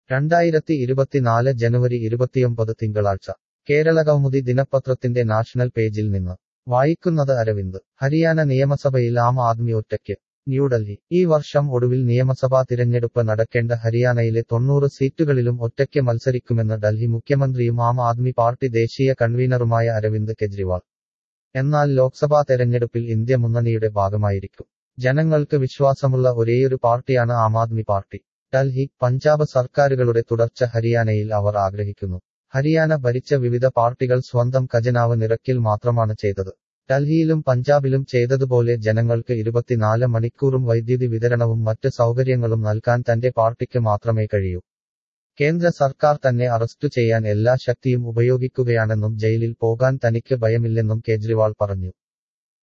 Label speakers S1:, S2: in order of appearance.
S1: രണ്ടായിരത്തി ഇരുപത്തിനാല് ജനുവരി ഇരുപത്തിയൊമ്പത് തിങ്കളാഴ്ച കേരളകൗമുദി ദിനപത്രത്തിന്റെ നാഷണൽ പേജിൽ നിന്ന് വായിക്കുന്നത് അരവിന്ദ് ഹരിയാന നിയമസഭയിൽ ആം ആദ്മി ഒറ്റയ്ക്ക് ന്യൂഡൽഹി ഈ വർഷം ഒടുവിൽ നിയമസഭാ തിരഞ്ഞെടുപ്പ് നടക്കേണ്ട ഹരിയാനയിലെ തൊണ്ണൂറ് സീറ്റുകളിലും ഒറ്റയ്ക്ക് മത്സരിക്കുമെന്ന് ഡൽഹി മുഖ്യമന്ത്രിയും ആം ആദ്മി പാർട്ടി ദേശീയ കൺവീനറുമായ അരവിന്ദ് കെജ്രിവാൾ എന്നാൽ ലോക്സഭാ തെരഞ്ഞെടുപ്പിൽ ഇന്ത്യ മുന്നണിയുടെ ഭാഗമായിരിക്കും ജനങ്ങൾക്ക് വിശ്വാസമുള്ള ഒരേയൊരു പാർട്ടിയാണ് ആം ആദ്മി പാർട്ടി ഡൽഹി പഞ്ചാബ് സർക്കാരുകളുടെ തുടർച്ച ഹരിയാനയിൽ അവർ ആഗ്രഹിക്കുന്നു ഹരിയാന ഭരിച്ച വിവിധ പാർട്ടികൾ സ്വന്തം ഖജനാവ് നിറക്കിൽ മാത്രമാണ് ചെയ്തത് ഡൽഹിയിലും പഞ്ചാബിലും ചെയ്തതുപോലെ ജനങ്ങൾക്ക് ഇരുപത്തിനാല് മണിക്കൂറും വൈദ്യുതി വിതരണവും മറ്റ് സൗകര്യങ്ങളും നൽകാൻ തന്റെ പാർട്ടിക്ക് മാത്രമേ കഴിയൂ കേന്ദ്ര സർക്കാർ തന്നെ അറസ്റ്റു ചെയ്യാൻ എല്ലാ ശക്തിയും ഉപയോഗിക്കുകയാണെന്നും ജയിലിൽ പോകാൻ തനിക്ക് ഭയമില്ലെന്നും കേജ്രിവാൾ പറഞ്ഞു